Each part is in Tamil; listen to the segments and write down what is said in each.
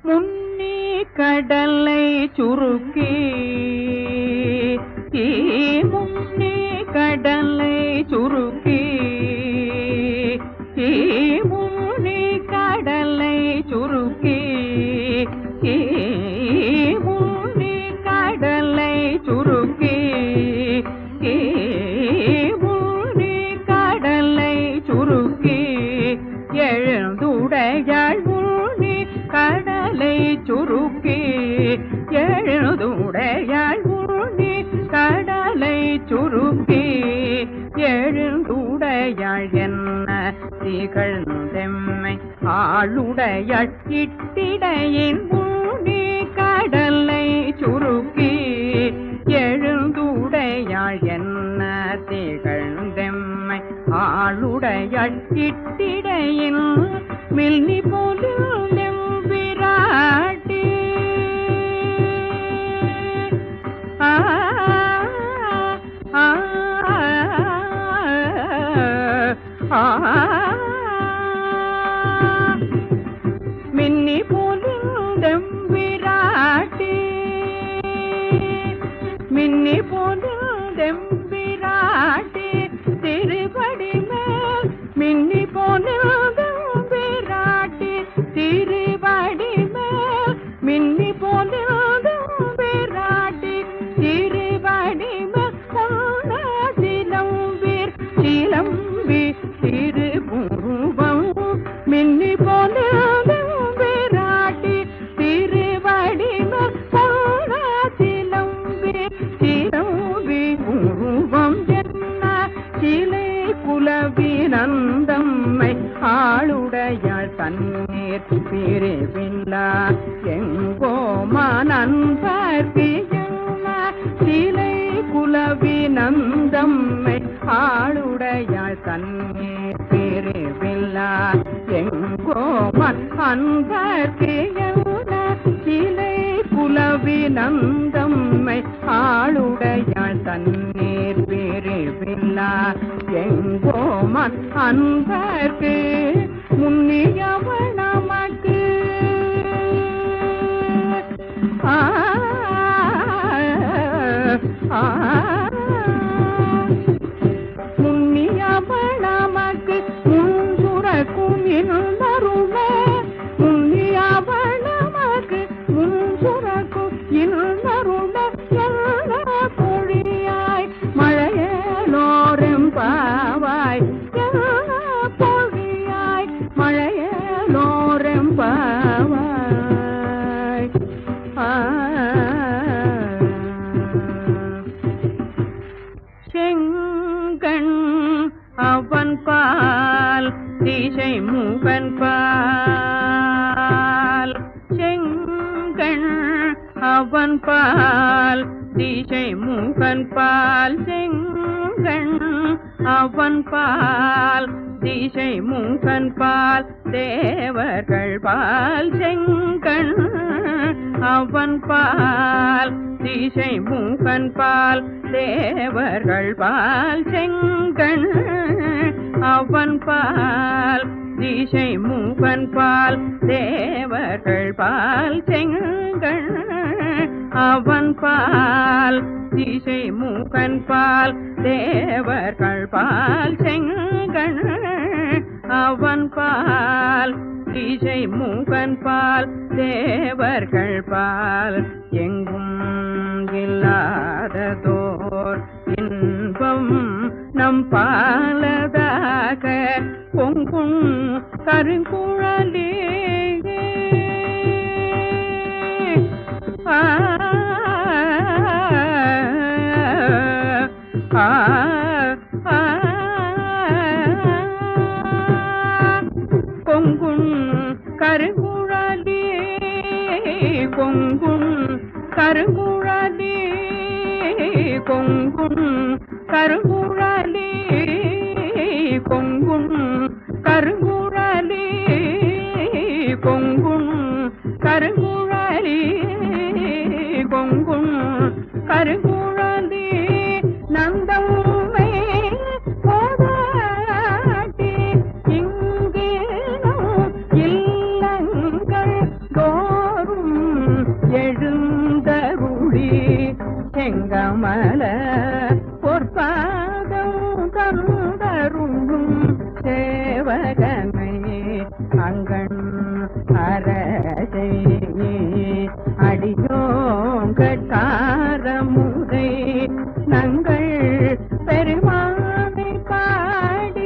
முன்னி கடலை சுருக்கி முன்னி கடலை சுருக்கி முன்னி கடலை சுருக்கி முன்னி கடலை சுருக்கி முன்னி கடலை சுருக்கி எழுந்துடையாள் முன்னி கடலை சுருக்கி எழுந்துடையாள் முன்னி கடலை சுருக்கி எழுந்துடையாள் என்ன திகழ்ந்தெம்மை ஆளுடையாள் இட்டிடையின் முன்னி கடலை சுருக்கி எழுந்துடையாள் என்ன திகழ்ந்தெம்மை ஆளுடையாள் இட்டிடையின் மில்னி போலும் விராட்டி ஆ ஆ ஆ மின்னி போலும் விராட்டி மின்னி போலும் விராட்டி திருபடி மேல் மின்னி போலும் விராட்டி திருபடி மேல் மின்னி போலும் விராட்டி திருபடி மேல் சிலம்பீர் சிலம்பி திருபுருவம் மின்னி போலும் விராட்டி திருவடி சிலம்பி சிலம்பி உருவம் என்ன சிலை குலவி நந்தம்மை ஆளுடையாள் தண்ணீர் பிரிவில்லா எங்கோ மனன்பர்க்கு சிலை குலவி நந்தம்மை ஆளுடையாள் தண்ணீர் பிரிவில்லா எங்கோ அன்பர்க்கு சிலை குலவி நந்தம்மை ஆளுடையாள் தண்ணீர் பிரிவில்லா எங்கோ அன்பர்க்கு முன்னியவள் நமக்கு ஆ ஆ முன்னியவள் நமக்கு முன்சுரக்கும் இன்னருமே முன்னியவள் நமக்கு முன்சுரக்கும் இன்னருமே எல்லா பொழியாய் மழையலோரும் பாவாய் எல்லா பொழியாய் மழையலோரும் பாவாய் ஆ செங்கண் அவன் பால் திசை மூகன் பால் செங்கண் அவன் பால் திசை மூகன் பால் செங்கண் அவன் பால் திசை மூகன் பால் தேவர்கள் பால் செங்கண் அவன் பால் திசை மூகன் பால் தேவர்கள் பால் செங்கண் அவன் பால் திசை மூகன் பால் தேவர்கள் பால் செங்கண் அவன் பால் திசை மூகன் பால் தேவர்கள் பால் செங்கண் அவன் பால் திசை மூகன் பால் தேவர்கள் பால் எங்கும் இல்லாததோர் இன்பம் நம் பாலதாக பொங்கும் கருங்குழலே ஆ ஆ ஆ பொங்குன் கருங்குழலே பொங்குன் கருங்குழலே பொங்குன் கருங்குழலே பொங்குன் கருங்குழலே பொங்குன் கருங்குழலே பொங்குன் கருங்குழலே நந்தம்மை போதாட்டி இங்கே இல்லங்கள் தோறும் செங்கமல பொற்பாதம் தந்தருளும் சேவகனை அங்கண் அரசை அடியோங்கட்காரமுதை நங்கள் பெருமானை பாடி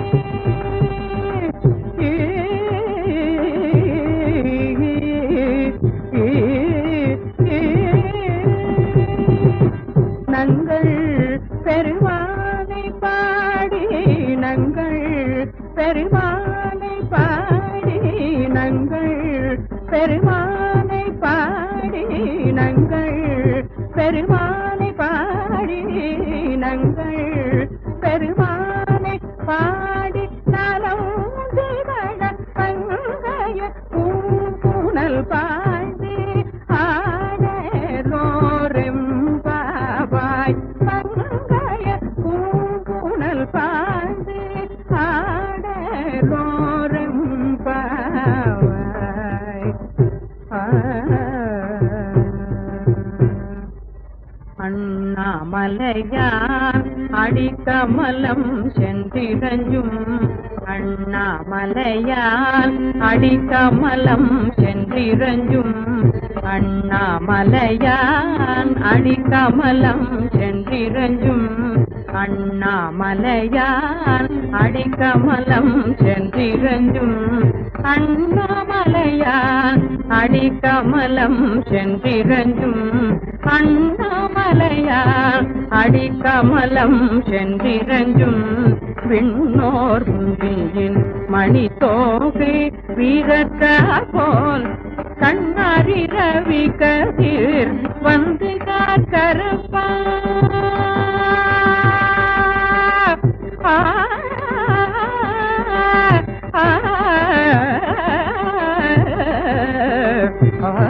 நங்கள் பெருமானை பாடி நங்கள் பெருமானை பாடி நங்கள் பெருமானை பாடி நங்கள் பெருமானை பாடி நங்கள் பெருமானை பாடி நலம் திகழ பங்கைய பூங்குணல் பாடி ஆடலோரெம் பாவாய் பங்கைய பூங்குணல் பாடி ஆடலோரெம் பாவாய் அண்ணாமலையான் அடிக்கமலம் சென்றிரஞ்சும் அண்ணாமலையான் அடிக்கமலம் சென்றிரஞ்சும் அண்ணாமலையான் அடிக்கமலம் சென்றிரஞ்சும் அண்ணாமலையான் அடிக்கமலம் சென்றிரஞ்சும் அண்ணாமலையான் அடிக்கமலம் சென்றிரஞ்சும் அண்ணாமலையான் அடிக்கமலம் சென்றிரஞ்சும் விண்ணோர் முந்தியின் மணி தோகை வீரத்த போல் கண்ணாரி ரவி கதிர் வந்து காக்கரப்பா ஆ, ஆ, ஆ,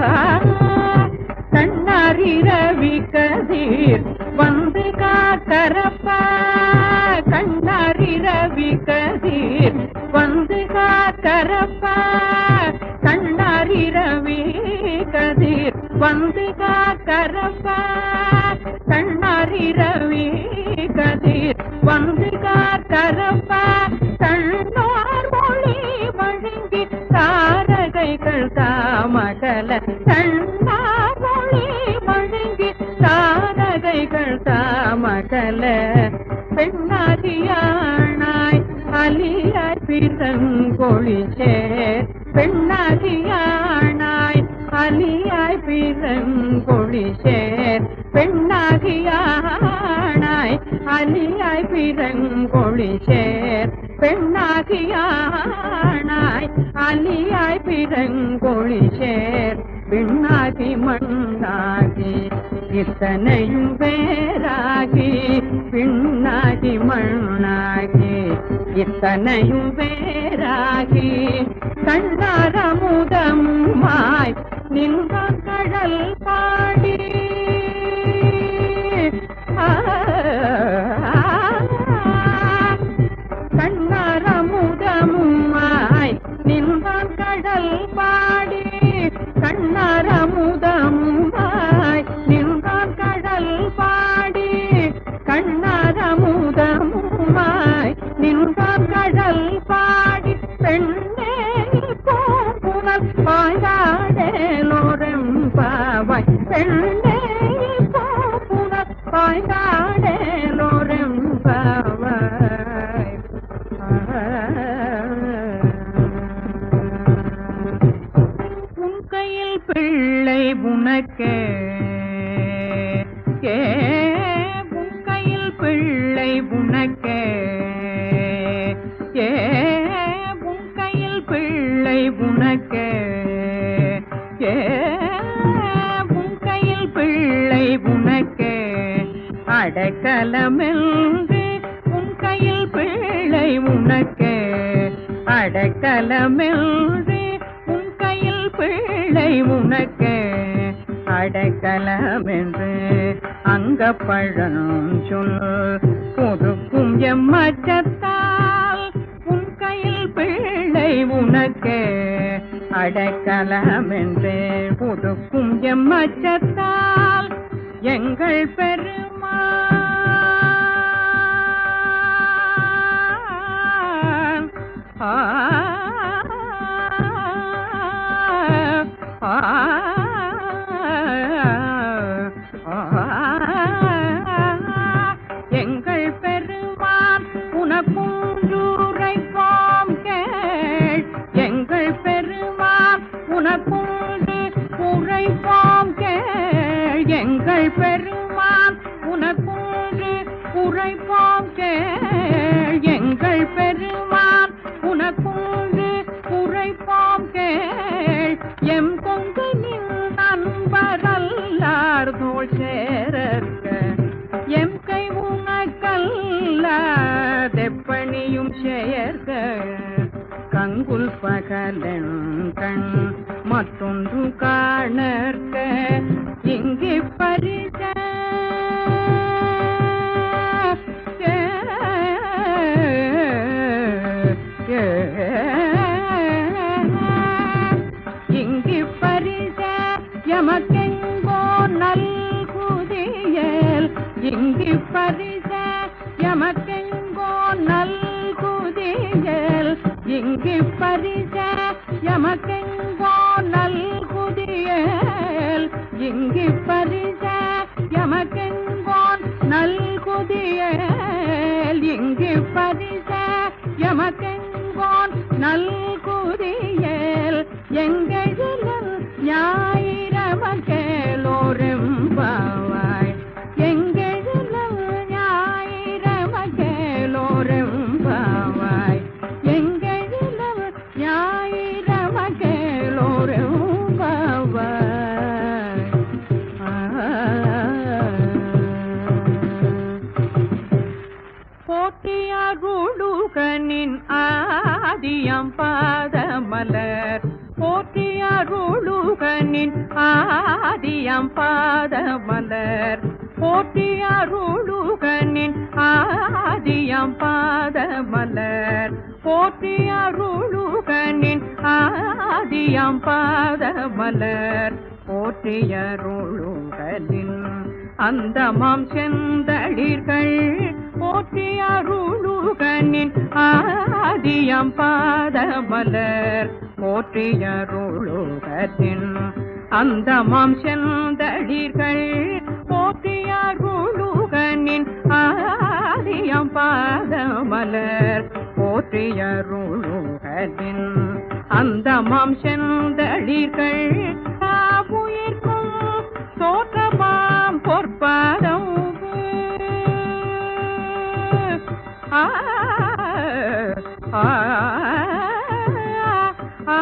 கண்ணாரி ரவி கதிர் வந்து காக்கரப்பா கண்ணாரி ரவி கதிர் வந்து காக்கரப்பா கண்ணாரி ரவி கதிர் வந்து காக்கரப்பா கண்ணாரி ரவி கதிர் வந்து காக்கரப்பா தன்னோர் மொழி வழங்கி தாரகைகள் தாமகல தன்னார் மொழி வழங்கி தாரகைகள் தாமகல பெண்ணாதியானாய் அலியாய் பிறங்கொழிச்சே பெண்ணாதியானாய் அலியாய் பிறங்கொழிச்சேர் பெண்ணாகியானாய் அலியாய் பிறங்கொழிச்சேர் பெண்ணாகியானாய் அலியாய் பிறங்கொழிச்சேர் பெண்ணாகி மண்ணாகி இத்தனையும் வேறாகி பின்னாகி மண்ணாகி இத்தனையும் வேறாகி கண்ணாரமுதமாய் நின்ற கடல் பாடி ஆ, கண்ணாரமுதமுமாய் நின்றான் கடல் பாடி கண்ணாரமுதமுமாய் நின்றான் கடல் பாடி கண்ணாரமுதமுமாய் நின்றான் கடல் பாடி பெண்ணே பூங்குணல் பாய்காடேலோரெம் பாவாய் பெண்ணே பூங்குணல் பாய்காடேலோரெம் பாவாய் உன் கையில் பிள்ளை உனக்கே ஏ உன் கையில் பிள்ளை உனக்கே ஏ உன் கையில் பிள்ளை உனக்கே ஏ உன் கையில் பிள்ளை உனக்கே அடக்கலமென்று உன் கையில் பிள்ளை உனக்கே அடக்கலமென்று உன் கையில் பிள்ளை உனக்கே அடைக்கலமென்று அங்க சொல் புதுக்கும் எம்மச்சத்தால் உன் கையில் பிள்ளை உனக்கே அடைக்கலமென்று புதுக்கும் எம்மச்சத்தால் எங்கள் பெருமான் ஆ, ஆ, ஆ, எங்கள் பெருமான் உனக்குன்றுரைப்போம் கேள் எங்கள் பெருமான் உனக்குன்று உரைப்போம் கேள் எங்கள் பெருமான் உனக்குன்று உரைப்போம் கேள் எங்கள் பெருமான் உனக்குன்று உரைப்போம் கேள் எம் கொங்கனின் நண்பரல்லார் தோள் சேரற்க எம் கை உனக்கல்ல தெப்பணியும் செயற்க கங்குல் பகலன் கண் மற்றொன்று காணற்க இங்கு பரிச இங்கு பரிச எமக்கெங்கோ நல்குதியல் இங்கு பரிச எமக்கெங்கோ நல்குதியல் இங்கு பரிச எமக்கெங்கோ நல்குதியல் இங்கு பரிச எமக்கெங்கோன் நல்குதியல் இங்கு பரிச எமக்கெங்கோன் நல்குதியல் எங்கெழிலன் ஞாயிரவன் கேளோரெம்பாவாய் எங்கெழிலன் ஞாயிரவன் கேளோரெம்பாவாய் எங்கெழிலன் ஞாயிரவன் கேளோரெம்பாவாய் ஆ போற்றியருளுகனின் ஆதியம் பாதமலர் போற்றியருளுகனின் ஆதியம் பாதமலர் போற்றியருளுகனின் ஆதியம் பாதமலர் போற்றியருளுகனின் ஆதியம் பாதமலர் போற்றியருளுகனின் அந்தமாம் செந்தளிர்கள் போற்றி அருளுகனின் ஆதியம் பாதமலர் போற்றி அருளுகனின் அந்தமாம் செந்தளிர்கள் போற்றி அருளுகனின் ஆதியம் பாதமலர் போற்றி அருளுகனின் அந்தமாம் செந்தளிர்கள் உயிர்க்கும் தோற்றமாம் பொற்பாதம் ஆ ஆ ஆ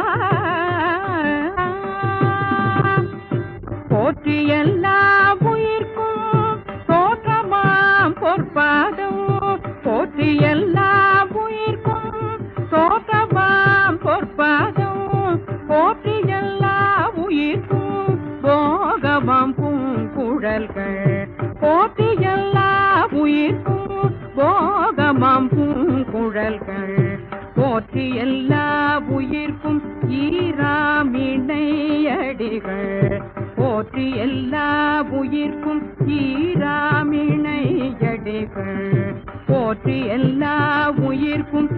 போற்றி எல்லா உயிர்க்கும் தோற்றமாம் பொற்பாதம் போற்றி எல்லா உயிர்க்கும் தோற்றமாம் பொற்பாதம் போற்றி எல்லா உயிர்க்கும் போகமாம் பூங்குழல்கள் போற்றி எல்லா உயிர்க்கும் போகமாம் பூங்குழல்கள் போற்றி எல்லா உயிர்க்கும் ஈராமிணையடிகள் போற்றி எல்லா உயிர்க்கும் ஈராமிணையடிகள் போற்றி எல்லா உயிர்க்கும்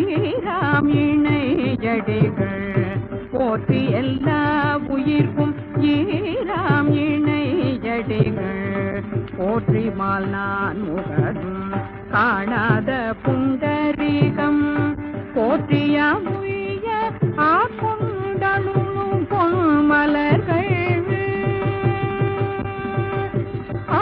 ஈராமிணையடிகள் போற்றி எல்லா உயிர்க்கும் ஈராம் இணையடிகள் போற்றி மால் நான் முகதும் காணாத புண்டரீகம் போற்றிய முய ஆட்கொண்டலும் பொன்மலர்கள் ஆ,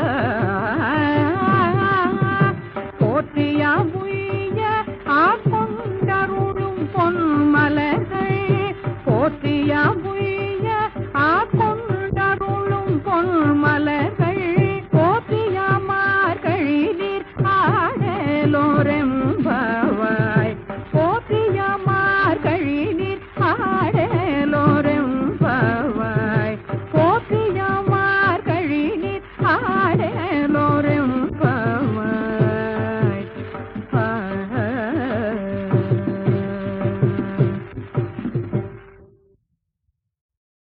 போற்றிய முய ஆட்கொண்டருளும் பொன்மலர்கள் போற்றிய